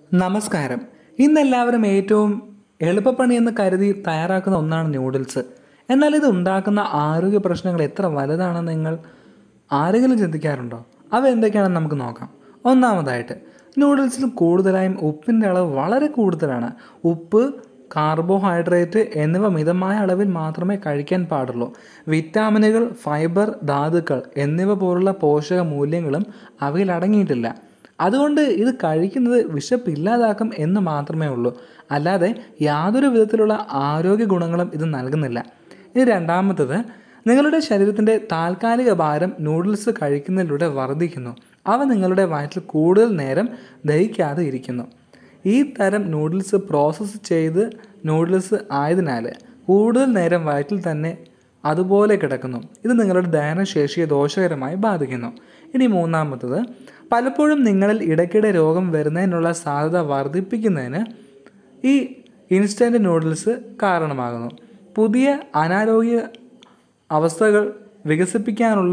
നമസ്കാരം ഇന്ന് എല്ലാവരും ഏറ്റവും എളുപ്പപ്പണിയെന്ന് കരുതി തയ്യാറാക്കുന്ന ഒന്നാണ് ന്യൂഡിൽസ് എന്നാൽ ഇത് ഉണ്ടാക്കുന്ന ആരോഗ്യ പ്രശ്നങ്ങൾ എത്ര വലുതാണെന്ന് നിങ്ങൾ ആരെങ്കിലും ചിന്തിക്കാറുണ്ടോ അവ എന്തൊക്കെയാണെന്ന് നമുക്ക് നോക്കാം ഒന്നാമതായിട്ട് നൂഡിൽസിൽ കൂടുതലായും ഉപ്പിൻ്റെ അളവ് വളരെ കൂടുതലാണ് ഉപ്പ് കാർബോഹൈഡ്രേറ്റ് എന്നിവ മിതമായ അളവിൽ മാത്രമേ കഴിക്കാൻ പാടുള്ളൂ വിറ്റാമിനുകൾ ഫൈബർ ധാതുക്കൾ എന്നിവ പോലുള്ള പോഷക മൂല്യങ്ങളും അവയിൽ അടങ്ങിയിട്ടില്ല അതുകൊണ്ട് ഇത് കഴിക്കുന്നത് വിശപ്പില്ലാതാക്കും എന്ന് മാത്രമേ ഉള്ളൂ അല്ലാതെ യാതൊരു വിധത്തിലുള്ള ആരോഗ്യ ഗുണങ്ങളും ഇത് നൽകുന്നില്ല ഇനി രണ്ടാമത്തത് നിങ്ങളുടെ ശരീരത്തിൻ്റെ താൽക്കാലിക ഭാരം നൂഡിൽസ് കഴിക്കുന്നതിലൂടെ വർദ്ധിക്കുന്നു അവ നിങ്ങളുടെ വയറ്റിൽ കൂടുതൽ നേരം ദഹിക്കാതെ ഇരിക്കുന്നു ഈ തരം നൂഡിൽസ് പ്രോസസ്സ് ചെയ്ത് നൂഡിൽസ് ആയതിനാൽ കൂടുതൽ നേരം വയറ്റിൽ തന്നെ അതുപോലെ കിടക്കുന്നു ഇത് നിങ്ങളുടെ ദഹനശേഷിയെ ദോഷകരമായി ബാധിക്കുന്നു ഇനി മൂന്നാമത്തത് പലപ്പോഴും നിങ്ങളിൽ ഇടയ്ക്കിടെ രോഗം വരുന്നതിനുള്ള സാധ്യത വർദ്ധിപ്പിക്കുന്നതിന് ഈ ഇൻസ്റ്റൻറ്റ് നൂഡിൽസ് കാരണമാകുന്നു പുതിയ അനാരോഗ്യ അവസ്ഥകൾ വികസിപ്പിക്കാനുള്ള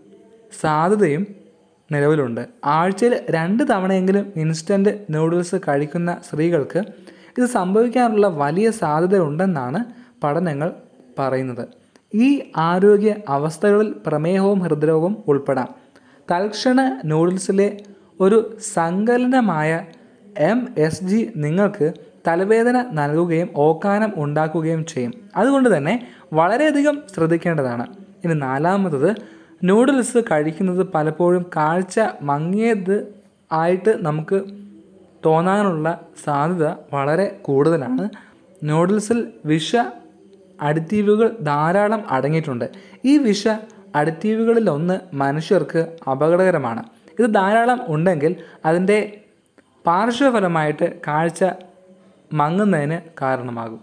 സാധ്യതയും നിലവിലുണ്ട് ആഴ്ചയിൽ രണ്ട് തവണയെങ്കിലും ഇൻസ്റ്റൻറ്റ് നൂഡിൽസ് കഴിക്കുന്ന സ്ത്രീകൾക്ക് ഇത് സംഭവിക്കാനുള്ള വലിയ സാധ്യത ഉണ്ടെന്നാണ് പഠനങ്ങൾ പറയുന്നത് ഈ ആരോഗ്യ അവസ്ഥകളിൽ പ്രമേഹവും ഹൃദ്രോഗവും ഉൾപ്പെടാം തൽക്ഷണ നൂഡിൽസിലെ ഒരു സങ്കലനമായ എം എസ് ജി നിങ്ങൾക്ക് തലവേദന നൽകുകയും ഓക്കാനം ഉണ്ടാക്കുകയും ചെയ്യും അതുകൊണ്ട് തന്നെ വളരെയധികം ശ്രദ്ധിക്കേണ്ടതാണ് ഇനി നാലാമത്തത് നൂഡിൽസ് കഴിക്കുന്നത് പലപ്പോഴും കാഴ്ച മങ്ങിയത് ആയിട്ട് നമുക്ക് തോന്നാനുള്ള സാധ്യത വളരെ കൂടുതലാണ് നൂഡിൽസിൽ വിഷ അഡിറ്റീവുകൾ ധാരാളം അടങ്ങിയിട്ടുണ്ട് ഈ വിഷ അഡിറ്റീവുകളിൽ ഒന്ന് മനുഷ്യർക്ക് അപകടകരമാണ് ഇത് ധാരാളം ഉണ്ടെങ്കിൽ അതിൻ്റെ പാർശ്വഫലമായിട്ട് കാഴ്ച മങ്ങുന്നതിന് കാരണമാകും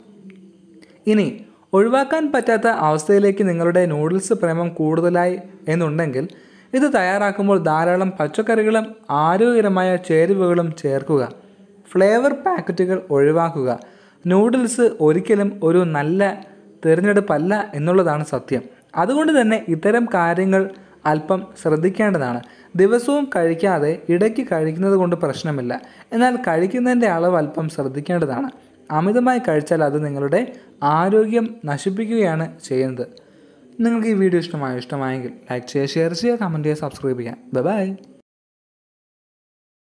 ഇനി ഒഴിവാക്കാൻ പറ്റാത്ത അവസ്ഥയിലേക്ക് നിങ്ങളുടെ നൂഡിൽസ് പ്രേമം കൂടുതലായി എന്നുണ്ടെങ്കിൽ ഇത് തയ്യാറാക്കുമ്പോൾ ധാരാളം പച്ചക്കറികളും ആരോഗ്യകരമായ ചേരുവകളും ചേർക്കുക ഫ്ലേവർ പാക്കറ്റുകൾ ഒഴിവാക്കുക നൂഡിൽസ് ഒരിക്കലും ഒരു നല്ല തിരഞ്ഞെടുപ്പല്ല എന്നുള്ളതാണ് സത്യം അതുകൊണ്ട് തന്നെ ഇത്തരം കാര്യങ്ങൾ അല്പം ശ്രദ്ധിക്കേണ്ടതാണ് ദിവസവും കഴിക്കാതെ ഇടയ്ക്ക് കഴിക്കുന്നത് കൊണ്ട് പ്രശ്നമില്ല എന്നാൽ കഴിക്കുന്നതിൻ്റെ അളവ് അല്പം ശ്രദ്ധിക്കേണ്ടതാണ് അമിതമായി കഴിച്ചാൽ അത് നിങ്ങളുടെ ആരോഗ്യം നശിപ്പിക്കുകയാണ് ചെയ്യുന്നത് നിങ്ങൾക്ക് ഈ വീഡിയോ ഇഷ്ടമായോ ഇഷ്ടമായെങ്കിൽ ലൈക്ക് ചെയ്യുക ഷെയർ ചെയ്യുക കമൻറ്റ് ചെയ്യുക സബ്സ്ക്രൈബ് ചെയ്യുക ബൈ